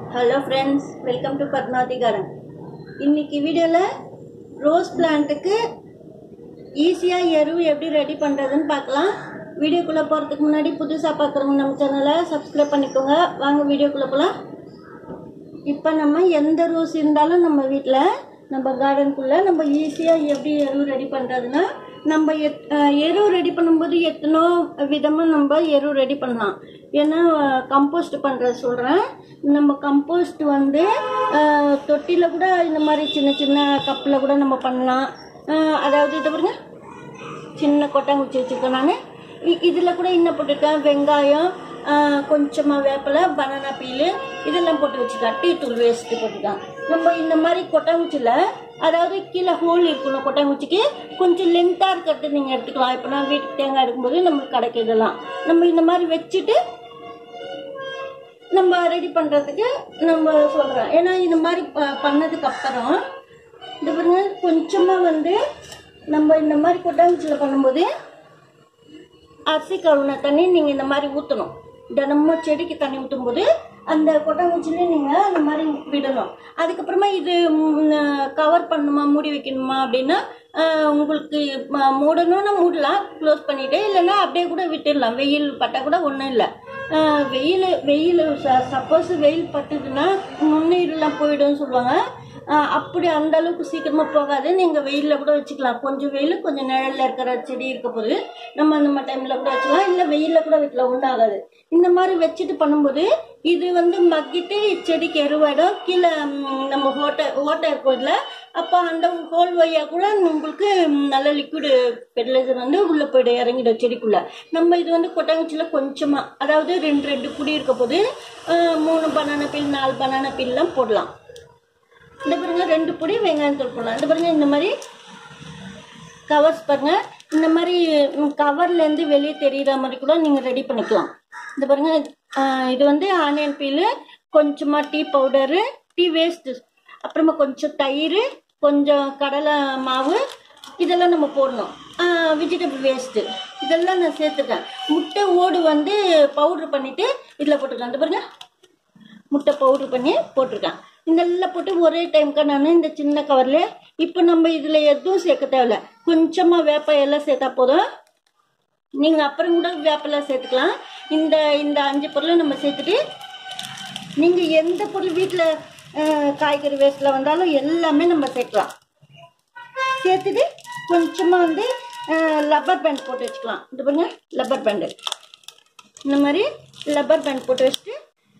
hello friends welcome to Padmavathi garden இன்னைக்கு வீடியோவில் rose பிளான்ட்டுக்கு ஈஸியாக எரு எப்படி ரெடி பண்ணுறதுன்னு பார்க்கலாம் வீடியோக்குள்ளே போகிறதுக்கு முன்னாடி புதுசாக பார்க்குறவங்க நம்ம சேனலை சப்ஸ்கிரைப் பண்ணிக்கோங்க வாங்க வீடியோக்குள்ளே போகலாம் இப்போ நம்ம எந்த ரோஸ் இருந்தாலும் நம்ம வீட்டில் நம்ம கார்டனுக்குள்ளே நம்ம ஈஸியாக எப்படி எரு ரெடி பண்ணுறதுன்னா நம்ம எத் அஹ் எரு ரெடி பண்ணும்போது எத்தனோ விதமாக நம்ம எரு ரெடி பண்ணலாம் ஏன்னா கம்போஸ்ட் பண்ணுறது சொல்கிறேன் நம்ம கம்போஸ்ட் வந்து தொட்டியில் கூட இந்த மாதிரி சின்ன சின்ன கப்பில் கூட நம்ம பண்ணலாம் அஹ் அதாவது இது பாருங்க சின்ன கொட்டாங்குச்சி வச்சுருக்கேன் நான் இதில் கூட இன்னும் போட்டிருக்கேன் வெங்காயம் கொஞ்சமாக வேப்பிலை பனானா பீலு இதெல்லாம் போட்டு வச்சுருக்கேன் டீ தூள் வேஸ்ட்டு போட்டுருக்கேன் நம்ம இந்த மாதிரி கொட்டாங்குச்சியில் அதாவது கீழே ஹோல் இருக்கணும் கொட்டாங்குச்சிக்கு கொஞ்சம் லென்த்தாக இருக்கிறது நீங்கள் எடுத்துக்கலாம் இப்போ நான் வீட்டுக்கு தேங்காய் எடுக்கும்போது நம்மளுக்கு கிடைக்கிறதெல்லாம் நம்ம இந்த மாதிரி வச்சுட்டு நம்ம ரெடி பண்ணுறதுக்கு நம்ம சொல்கிறோம் ஏன்னா இந்த மாதிரி ப- பண்ணதுக்கு அப்புறம் இந்த பாருங்க கொஞ்சமாக வந்து நம்ம இந்த மாதிரி கொட்டாங்குச்சியில் பண்ணும்போது அரிசி கழுவுன தண்ணி நீங்கள் இந்த மாதிரி ஊற்றணும் தினமும் செடிக்கு தண்ணி ஊற்றும் போது அந்த கொட்டாங்குச்சிலே நீங்கள் அந்த மாதிரி விடணும் அதுக்கப்புறமா இது கவர் பண்ணணுமா மூடி வைக்கணுமா அப்படின்னா ஆஹ், உங்களுக்கு ம- மூடணும்னா மூடலாம் க்ளோஸ் பண்ணிவிட்டு இல்லைன்னா அப்படியே கூட விட்டுடலாம் வெயில் பட்டால் கூட ஒன்றும் இல்லை வெயில் வெயில் சப்போஸ் வெயில் பட்டுதுன்னா நுண்ணுயிரெலாம் போயிடும்னு சொல்லுவாங்க ஆஹ் அப்படி அந்த அளவுக்கு சீக்கிரமா போகாது நீங்க வெயில்ல கூட வச்சுக்கலாம் கொஞ்சம் வெயில் கொஞ்சம் நிழல்ல இருக்கிற செடி இருக்க போது நம்ம அந்த மாதிரி டைம்ல கூட வச்சுக்கலாம் இல்ல வெயில்ல கூட வைக்கலாம் ஒன்றும் ஆகாது இந்த மாதிரி வச்சுட்டு பண்ணும்போது இது வந்து மக்கிட்டு செடிக்கு எருவாயிடும் கீழே ம், நம்ம ஓட்டை ஓட்டை இருக்கும் இதுல அப்போ அந்த ஹோல் வழியா கூட உங்களுக்கு ம், நல்ல லிக்விடு ஃபெர்டிலைசர் வந்து உள்ள போயிடும் இறங்கிடும் செடிக்குள்ள நம்ம இது வந்து கொட்டாங்குச்சியில கொஞ்சமா அதாவது ரெண்டு ரெண்டு குடி இருக்க போது ஆஹ், மூணு பனானா பில் நாலு பனானா பில்லாம் போடலாம் இந்த பாருங்க ரெண்டு பொடி வெங்காயம் தூள் போடலாம் இந்த பாருங்க இந்த மாதிரி கவர்ஸ் பாருங்க இந்த மாதிரி ம், கவர்ல இருந்து வெளியே தெரியுற மாதிரி கூட நீங்க ரெடி பண்ணிக்கலாம் இந்த பாருங்க ஆஹ், இது வந்து ஆனியன் பீலு கொஞ்சமா டீ பவுடரு டீ வேஸ்ட் அப்புறமா கொஞ்சம் தயிர் கொஞ்சம் கடலை மாவு இதெல்லாம் நம்ம போடணும் வெஜிடபிள் வேஸ்ட்டு இதெல்லாம் நான் சேர்த்துட்டேன் முட்டை ஓடு வந்து பவுட்ரு பண்ணிட்டு இதில் போட்டுக்கலாம் இந்த பாருங்க முட்டை பவுடர் பண்ணி போட்டிருக்கேன் இதெல்லாம் போட்டு ஒரே டைம்க்கு நான் இந்த சின்ன கவரில் இப்போ நம்ம இதில் எதுவும் சேர்க்க தேவையில்ல கொஞ்சமாக வேப்ப எல்லாம் சேர்த்தா போதும் நீங்கள் அப்புறம் கூட வேப்பெல்லாம் சேர்த்துக்கலாம் இந்த இந்த அஞ்சு பொருளை நம்ம சேர்த்துட்டு நீங்கள் எந்த பொருள் வீட்டில் காய்கறி வேஸ்ட்டில் வந்தாலும் எல்லாமே நம்ம சேர்க்கலாம் சேர்த்துட்டு கொஞ்சமாக வந்து லப்பர் பேண்ட் போட்டு வச்சுக்கலாம் இது பாருங்க லப்பர் பேண்டு இந்த மாதிரி லப்பர் பேண்ட் போட்டு வச்சுட்டு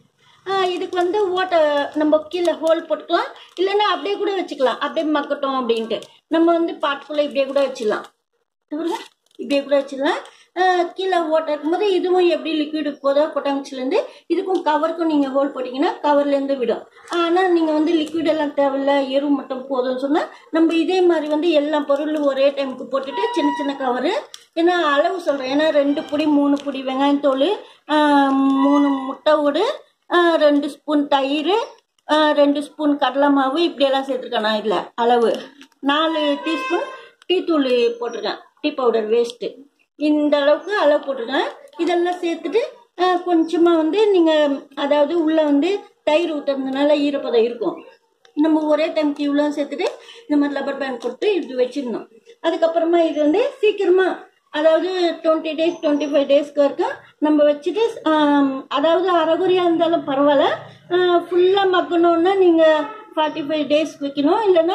ஆஹ் இதுக்கு வந்து ஓட்டை நம்ம கீழே ஹோல் போட்டுக்கலாம் இல்லைன்னா அப்படியே கூட வச்சுக்கலாம் அப்படியே மக்கட்டும் அப்படின்ட்டு நம்ம வந்து பாட்டுக்குள்ளே இப்படியே கூட வச்சிடலாம் இது பாருங்க, இப்படியே கூட வச்சிடலாம் ஆஹ் கீழே ஓட்டை இருக்கும்போது இதுவும் எப்படி லிக்விடுக்கு போதோ கொட்டாங்குச்சிலேருந்து இதுக்கும் கவருக்கும் நீங்கள் ஹோல் போட்டிங்கன்னா கவர்லேருந்து விடும் ஆனால் நீங்கள் வந்து லிக்விட் எல்லாம் தேவையில்ல எரு மட்டும் போதும்னு சொன்னால் நம்ம இதே மாதிரி வந்து எல்லா பொருளும் ஒரே டைமுக்கு போட்டுட்டு சின்ன சின்ன கவரு ஏன்னா அளவு சொல்கிறேன் ஏன்னா ரெண்டு பொடி மூணு பொடி வெங்காயத்தோல் ஆஹ் மூணு முட்டை ஓடு ஆஹ் ரெண்டு ஸ்பூன் தயிர் ஆஹ் ரெண்டு ஸ்பூன் கடலை மாவு இப்படியெல்லாம் சேர்த்துருக்கேன் நான் இதில் அளவு நாலு டீஸ்பூன் டீ தூள் போட்டிருக்கேன் டீ பவுடர் வேஸ்ட்டு இந்த அளவுக்கு அளவு போட்டிருக்கேன் இதெல்லாம் சேர்த்துட்டு ஆஹ் கொஞ்சமா வந்து நீங்கள் அதாவது உள்ளே வந்து தயிர் ஊற்றுறதுனால ஈரப்பதம் இருக்கும் நம்ம ஒரே டைம்க்கு இவ்வளோ சேர்த்துட்டு இந்த மாதிரி லப்பர் பேண்ட் கொடுத்து இப்படி வச்சிடணும் அதுக்கப்புறமா இது வந்து சீக்கிரமா அதாவது டுவெண்ட்டி டேஸ் டுவெண்ட்டி ஃபைவ் டேஸ்க்கு வரைக்கும் நம்ம வச்சுட்டு ஆம், அதாவது அரைகுறையாக இருந்தாலும் பரவாயில்ல ஃபுல்லாக மக்கணுன்னா நீங்கள் ஃபார்ட்டி ஃபைவ் டேஸ் வைக்கணும் இல்லைன்னா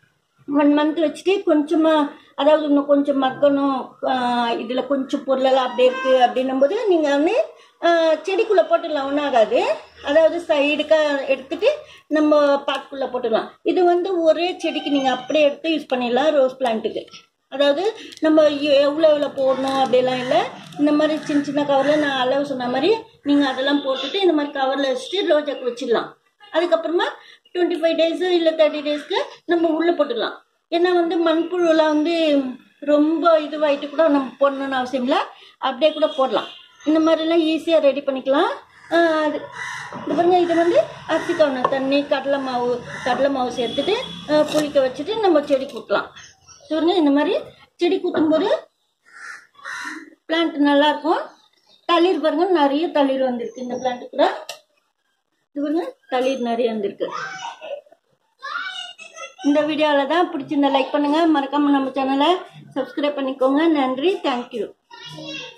ஒன் மந்த் வச்சுட்டு கொஞ்சமாக அதாவது இன்னும் கொஞ்சம் மக்கணும் இதில் கொஞ்சம் பொருளெல்லாம் அப்படியே இருக்குது அப்படின்னும் போது நீங்கள் வந்து ஆஹ், செடிக்குள்ளே போட்டுடலாம் ஒன்றும் ஆகாது அதாவது சைடுக்காக எடுத்துட்டு நம்ம பாட்டுக்குள்ளே போட்டுடலாம் இது வந்து ஒரே செடிக்கு நீங்கள் அப்படியே எடுத்து யூஸ் பண்ணிடலாம் ரோஸ் பிளான்ட்டுக்கு அதாவது நம்ம எ- எவ்வளோ எவ்வளோ போடணும் அப்படிலாம் இல்லை இந்த மாதிரி சின்ன சின்ன கவரில் நான் அளவு சொன்ன மாதிரி நீங்கள் அதெல்லாம் போட்டுட்டு இந்த மாதிரி கவரில் வச்சுட்டு ரோஜாக்கு வச்சிடலாம் அதுக்கப்புறமா டுவெண்ட்டி ஃபைவ் டேஸு இல்லை தேர்ட்டி டேஸ்க்கு நம்ம உள்ளே போட்டுக்கலாம் ஏன்னா வந்து மண்புழுலாம் வந்து ரொம்ப இதுவாகிட்டு கூட நம்ம போடணும்னு அவசியம் இல்லை அப்படியே கூட போடலாம் இந்த மாதிரிலாம் ஈஸியாக ரெடி பண்ணிக்கலாம் ஆஹ் அது இது பாருங்க இது வந்து அரிசி கவுன தண்ணி கடலை மாவு கடலை மாவு சேர்த்துட்டு ஆஹ் புளிக்க வச்சுட்டு நம்ம செடி கூட்டலாம் பாருங்க இந்த மாதிரி செடி கூட்டும்போது பிளான்ட் நல்லா இருக்கும் தளிர் பாருங்க நிறைய தளிர் வந்திருக்கு இந்த பிளான்ட் கூட இது பாருங்க தளிர் நிறைய வந்திருக்கு இந்த வீடியோவில் தான் பிடிச்சிருந்தா லைக் பண்ணுங்கள் மறக்காமல் நம்ம சேனலை சப்ஸ்கிரைப் பண்ணிக்கோங்க நன்றி தேங்க்யூ